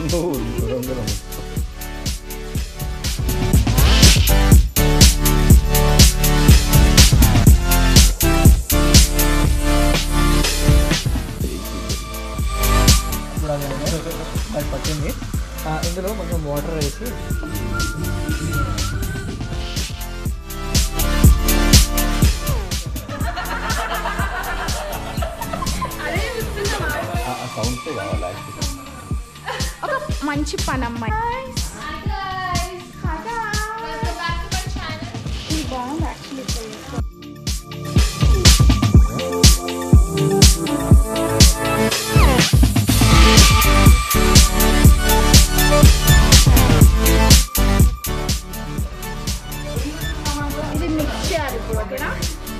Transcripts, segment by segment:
దూరం దూరం ఇప్పుడు అది అది పట్టింది ఆ, ఇందులో కొంచెం వాటర్ వేసి ఆ సౌండ్సే కావాలి యాక్చువల్లీ ఒక మంచి పని అమ్మాయి ఇది బాగుంది యాక్చువల్లీ ఇది మిక్స్ చేయాలి ఇప్పుడు ఓకేనా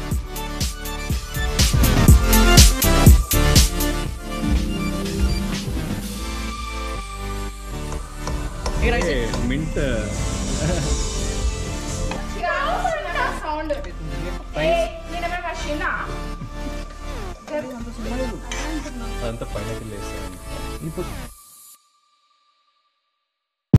మింట్ సౌండ్ నేనేమైనా వచ్చిందా అదంతా పైనకి లేస్తాను ఇప్పుడు